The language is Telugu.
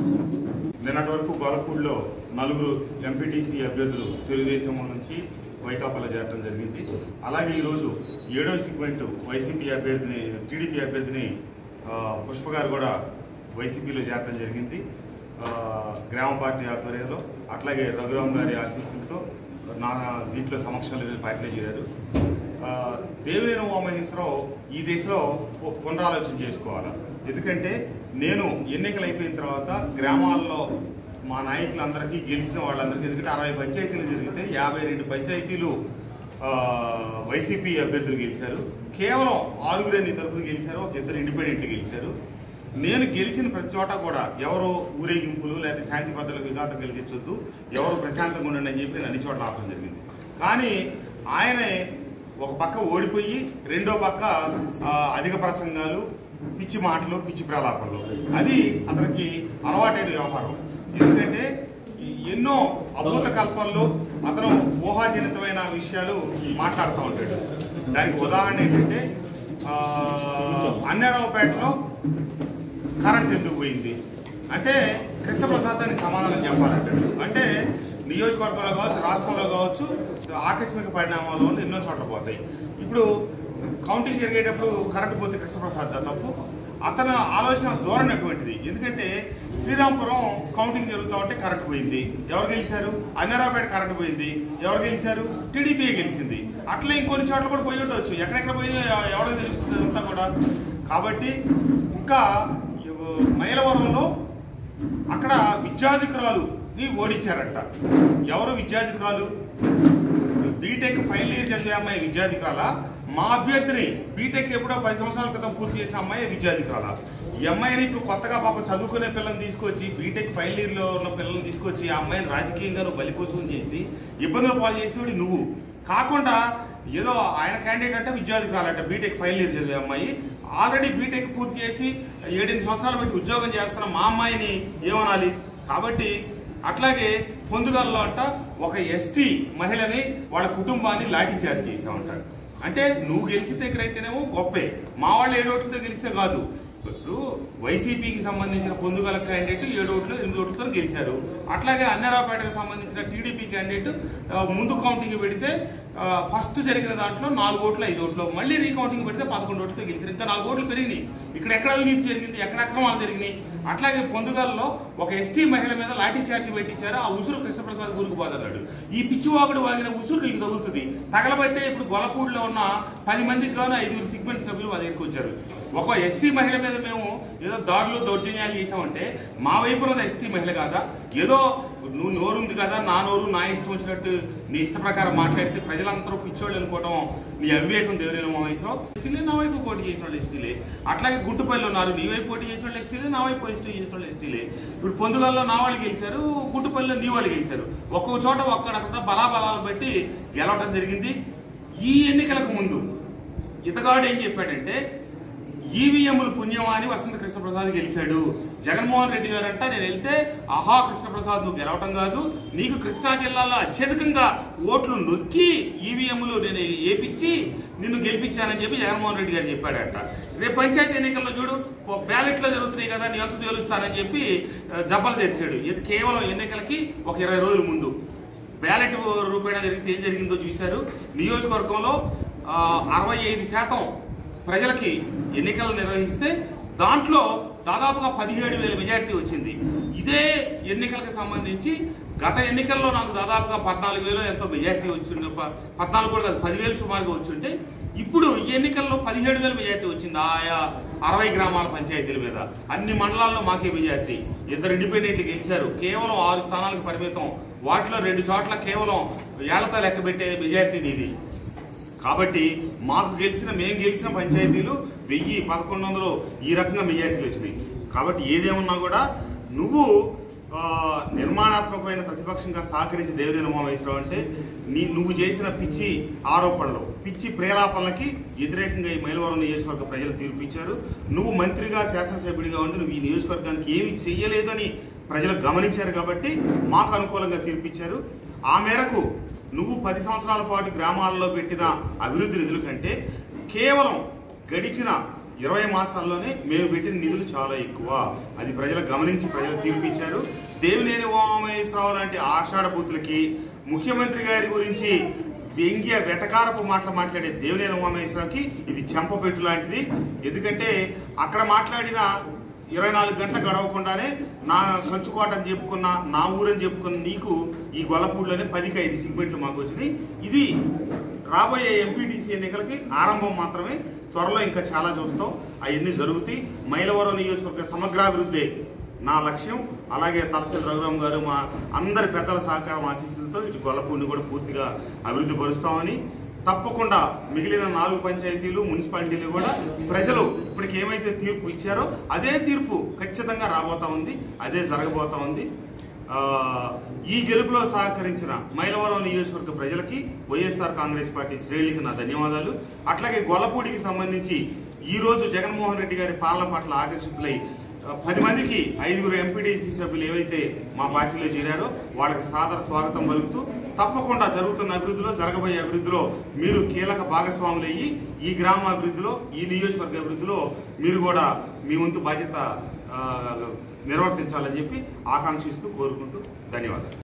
నిన్నటి వరకు గోలపూడిలో నలుగురు ఎంపీటీసీ అభ్యర్థులు తెలుగుదేశం నుంచి వైకాపాలో చేరడం జరిగింది అలాగే ఈరోజు ఏడో సెగ్మెంట్ వైసీపీ అభ్యర్థిని టీడీపీ అభ్యర్థిని ఆ, పుష్ప గారు కూడా వైసీపీలో చేరడం జరిగింది ఆ, గ్రామ పార్టీ ఆధ్వర్యంలో అట్లాగే రఘురామ్ గారి ఆశీస్సులతో నా దీంట్లో సమక్షంలో వీళ్ళు పార్టీలో చేరారు ఆ, దేవినేని ఉమామహేశ్వరరావు ఈ దేశంలో పు- పునరాలోచన చేసుకోవాలి ఎందుకంటే నేను ఎన్నికలు అయిపోయిన తర్వాత గ్రామాల్లో మా నాయకులందరికీ గెలిచిన వాళ్ళందరికీ ఎందుకంటే అరవై పంచాయతీలు జరిగితే యాభై రెండు పంచాయతీలు ఆ, వైసీపీ అభ్యర్థులు గెలిచారు కేవలం ఆరుగురే నీ తరపున గెలిచారు ఒక ఇద్దరు ఇండిపెండెంట్లు గెలిచారు నేను గెలిచిన ప్రతి చోట కూడా ఎవరు ఊరేగింపులు లేదా శాంతి భద్రతలకు విఘాతం కలిగించొద్దు ఎవరు ప్రశాంతంగా ఉండండి అని చెప్పి నేను అన్ని చోట్ల ఆపడం జరిగింది కానీ ఆయనే ఒక పక్క ఓడిపోయి రెండో పక్క ఆ, అధిక ప్రసంగాలు పిచ్చి మాటలు పిచ్చి ప్రలాపనలు అది అతనికి అలవాటైన వ్యవహారం ఎందుకంటే ఈ ఎన్నో అద్భుత కల్పనలు అతను ఊహాజనితమైన విషయాలు మాట్లాడుతూ ఉంటాడు దానికి ఉదాహరణ ఏంటంటే ఆ, అన్నారావుపేటలో కరెంట్ ఎందుకు పోయింది అంటే కృష్ణప్రసాద్ దానికి సమాధానం చెప్పాలంటాడు అంటే నియోజకవర్గంలో కావచ్చు రాష్ట్రంలో కావచ్చు ఆకస్మిక పరిణామాలు వల్ల ఎన్నో చోట్ల పోతాయి ఇప్పుడు కౌంటింగ్ జరిగేటప్పుడు కరెంట్ పోతే కృష్ణప్రసాద్ దా తప్పు అతను ఆలోచన ధోరణి అటువంటిది ఎందుకంటే శ్రీరాంపురం కౌంటింగ్ జరుగుతూ ఉంటే కరెంట్ పోయింది ఎవరు గెలిచారు అన్నారావుపేట కరెంట్ పోయింది ఎవరు గెలిచారు టీడీపీ గెలిచింది అట్లా ఇంకొన్ని చోట్ల కూడా పోయి ఉండవచ్చు ఎక్కడెక్కడ పోయి ఎవరో తెలుస్తుంది అంతా కూడా కాబట్టి ఇంకా ఇవ్- మైలవరంలో అక్కడ విద్యాధికురాలు ని ఓడించారంట ఎవరు విద్యాధికురాలు బీటెక్ ఫైనల్ ఇయర్ చదివే అమ్మాయి విద్యాధికురాల మా అభ్యర్థిని బీటెక్ ఎప్పుడో పది సంవత్సరాల క్రితం పూర్తి చేసిన అమ్మాయి విద్యాధికురాల ఈ అమ్మాయిని ఇప్పుడు కొత్తగా పాప చదువుకునే పిల్లల్ని తీసుకొచ్చి బీటెక్ ఫైనల్ ఇయర్ లో ఉన్న పిల్లల్ని తీసుకొచ్చి ఆ అమ్మాయిని రాజకీయంగా నువ్వు బలిపోసం చేసి ఇబ్బందులు పాలు చేసినోడి నువ్వు కాకుండా ఏదో ఆయన క్యాండిడేట్ అంటే విద్యాధికురాలంట బీటెక్ ఫైనల్ ఇయర్ చదివే అమ్మాయి ఆల్రెడీ బీటెక్ పూర్తి చేసి ఏడెనిమిది సంవత్సరాలు పెట్టి ఉద్యోగం చేస్తున్న మా అమ్మాయిని ఏమనాలి కాబట్టి అట్లాగే పొందుగల్లో అంట ఒక ఎస్టీ మహిళని వాళ్ళ కుటుంబాన్ని లాఠీ చార్జ్ చేసామంటారు అంటే నువ్వు గెలిచిన దగ్గర అయితేనేమో గొప్పే మా వాళ్ళు ఏడు ఓట్లతో గెలిస్తే కాదు ఇప్పుడు వైసీపీకి సంబంధించిన పొందుగల క్యాండిడేట్ ఏడు ఓట్లు ఎనిమిది ఓట్లతో గెలిచారు అట్లాగే అన్నారావుపేటకు సంబంధించిన టీడీపీ క్యాండిడేట్ ఆ, ముందు కౌంటింగ్ పెడితే ఆ, ఫస్ట్ జరిగిన దాంట్లో నాలుగు ఓట్లు ఐదు ఓట్లు మళ్ళీ రీకౌంటింగ్ పెడితే పదకొండు ఓట్లతో గెలిచారు ఇంకా నాలుగు ఓట్లు పెరిగినాయి ఇక్కడ ఎక్కడ అవినీతి జరిగింది ఎక్కడ అక్రమాలు జరిగినాయి అట్లాగే పొందుగల్లో ఒక ఎస్టీ మహిళ మీద లాఠీ చార్జ్ పెట్టించారు ఆ ఉసురు కృష్ణప్రసాద్ గురికి పోదన్నాడు ఈ పిచ్చివాగుడు వాగిన ఉసురు నీకు తగులుతుంది తగలబట్టే ఇప్పుడు గొలపూడిలో ఉన్న పది మందికి గాను ఐదుగురు సిగ్మెంట్ సభ్యులు మా దగ్గరికి వచ్చారు ఒక ఎస్టీ మహిళ మీద మేము ఏదో దాడులు దౌర్జన్యాలు చేసామంటే మా వైపు ఉన్న ఎస్టీ మహిళ కాదా ఏదో నువ్వు నోరుంది కదా నా నోరు నా ఇష్టం వచ్చినట్టు నీ ఇష్ట ప్రకారం మాట్లాడితే ప్రజలందరూ పిచ్చోళ్ళు అనుకోవడం నీ అవివేకం దేవుని మహేశ్వరం ఎస్టీలే నా వైపు పోటీ చేసిన వాళ్ళు ఎస్టీలే అట్లాగే గుంటుపల్లి ఉన్నారు నీ వైపు పోటీ చేసిన వాళ్ళు ఎస్టీలే నా వైపు పోటీ చేసిన వాళ్ళు ఎస్టీలే ఇప్పుడు పొందుగల్లో నా వాళ్ళు గెలిచారు గుంటుపల్లిలో నీ వాళ్ళు గెలిచారు ఒక్కొక్క చోట ఒక్కడక్కడ బలాబలాలు బట్టి గెలవడం జరిగింది ఈ ఎన్నికలకు ముందు ఇతగాడు ఏం చెప్పాడంటే ఈవీఎంలు పుణ్యమా అని వసంత కృష్ణప్రసాద్ గెలిచాడు జగన్మోహన్ రెడ్డి గారు అంట నేను వెళ్తే ఆహా కృష్ణప్రసాద్ నువ్వు గెలవటం కాదు నీకు కృష్ణా జిల్లాలో అత్యధికంగా ఓట్లు నొక్కి ఈవీఎంలు నేను ఏపిచ్చి నిన్ను గెలిపించానని చెప్పి జగన్మోహన్ రెడ్డి గారు చెప్పాడట రేపు పంచాయతీ ఎన్నికల్లో చూడు బ్యాలెట్లో జరుగుతున్నాయి కదా నీ అంతు తేలుస్తానని చెప్పి ఆ, జబ్బలు తెరిచాడు ఇది కేవలం ఎన్నికలకి ఒక ఇరవై రోజుల ముందు బ్యాలెట్ రూపేణా జరిగితే ఏం జరిగిందో చూశారు నియోజకవర్గంలో ఆ, అరవై ఐదు శాతం ప్రజలకి ఎన్నికలు నిర్వహిస్తే దాంట్లో దాదాపుగా పదిహేడు వేల మెజారిటీ వచ్చింది ఇదే ఎన్నికలకు సంబంధించి గత ఎన్నికల్లో నాకు దాదాపుగా పద్నాలుగు వేలు ఎంతో మెజారిటీ వచ్చింది ప- పద్నాలుగు కూడా కాదు పదివేలు సుమారుగా వచ్చింటే ఇప్పుడు ఈ ఎన్నికల్లో పదిహేడు వేల మెజారిటీ వచ్చింది ఆయా అరవై గ్రామాల పంచాయతీల మీద అన్ని మండలాల్లో మాకే మెజారిటీ ఇద్దరు ఇండిపెండెంట్లు గెలిచారు కేవలం ఆరు స్థానాలకు పరిమితం వాటిలో రెండు చోట్ల కేవలం ఏళ్లతో లెక్క పెట్టే మెజారిటీ నీది కాబట్టి మాకు గెలిచిన మేము గెలిచిన పంచాయతీలు వెయ్యి పదకొండు వందలు ఈ రకంగా మెజార్టీలు వచ్చినాయి కాబట్టి ఏదేమన్నా కూడా నువ్వు ఆ, నిర్మాణాత్మకమైన ప్రతిపక్షంగా సహకరించి దేవినేని ఉమామహేశ్వరరావు అంటే నీ నువ్వు చేసిన పిచ్చి ఆరోపణలు పిచ్చి ప్రేలాపనలకి వ్యతిరేకంగా ఈ మైలవరం నియోజకవర్గ ప్రజలు తీర్పు ఇచ్చారు నువ్వు మంత్రిగా శాసనసభ్యుడిగా ఉండి నువ్వు ఈ నియోజకవర్గానికి ఏమి చెయ్యలేదని ప్రజలు గమనించారు కాబట్టి మాకు అనుకూలంగా తీర్పిచ్చారు ఆ మేరకు నువ్వు పది సంవత్సరాల పాటు గ్రామాల్లో పెట్టిన అభివృద్ధి నిధుల కంటే కేవలం గడిచిన ఇరవై మాసాల్లోనే మేము పెట్టిన నిధులు చాలా ఎక్కువ అది ప్రజలు గమనించి ప్రజలు తీర్పు ఇచ్చారు దేవినేని ఉమామహేశ్వరరావు లాంటి ఆషాఢ బూతులకి ముఖ్యమంత్రి గారి గురించి వ్యంగ్య వెటకారపు మాటలు మాట్లాడే దేవినేని ఉమామహేశ్వరరావుకి ఇది చెంపపెట్టు లాంటిది ఎందుకంటే అక్కడ మాట్లాడిన ఇరవై నాలుగు గంటలు గడవకుండానే నా సంచుకోట అని చెప్పుకున్న నా ఊరని చెప్పుకున్న నీకు ఈ గొల్లపూడిలోనే పదికి ఐదు సిగ్మెంట్లు మాకు వచ్చింది ఇది రాబోయే ఎంపీటీసీ ఎన్నికలకి ఆరంభం మాత్రమే త్వరలో ఇంకా చాలా చూస్తాం అవన్నీ జరుగుతాయి మైలవరం నియోజకవర్గ సమగ్రాభివృద్ధి నా లక్ష్యం అలాగే తలసేది రఘురామ్ గారు మా అందరి పెద్దల సహకారం ఆశీస్సులతో ఇటు గొల్లపూడిని కూడా పూర్తిగా అభివృద్ధి పరుస్తామని తప్పకుండా మిగిలిన నాలుగు పంచాయతీలు మున్సిపాలిటీలు కూడా ప్రజలు ఇప్పటికి ఏమైతే తీర్పు ఇచ్చారో అదే తీర్పు ఖచ్చితంగా రాబోతా ఉంది అదే జరగబోతా ఉంది ఆ, ఈ గెలుపులో సహకరించిన మైలవరం నియోజకవర్గ ప్రజలకి వైఎస్ఆర్ కాంగ్రెస్ పార్టీ శ్రేణులకి నా ధన్యవాదాలు అట్లాగే గొల్లపూడికి సంబంధించి ఈ రోజు జగన్మోహన్ రెడ్డి గారి పాలన పట్ల ఆకర్షితులై ఆ, పది మందికి ఐదుగురు ఎంపీటీసీ సభ్యులు ఏవైతే మా పార్టీలో చేరారో వాళ్ళకి సాదర స్వాగతం పలుకుతూ తప్పకుండా జరుగుతున్న అభివృద్ధిలో జరగబోయే అభివృద్ధిలో మీరు కీలక భాగస్వాములు అయ్యి ఈ గ్రామ అభివృద్ధిలో ఈ నియోజకవర్గ అభివృద్ధిలో మీరు కూడా మీ వంతు బాధ్యత ఆ, నిర్వర్తించాలని చెప్పి ఆకాంక్షిస్తూ కోరుకుంటూ ధన్యవాదాలు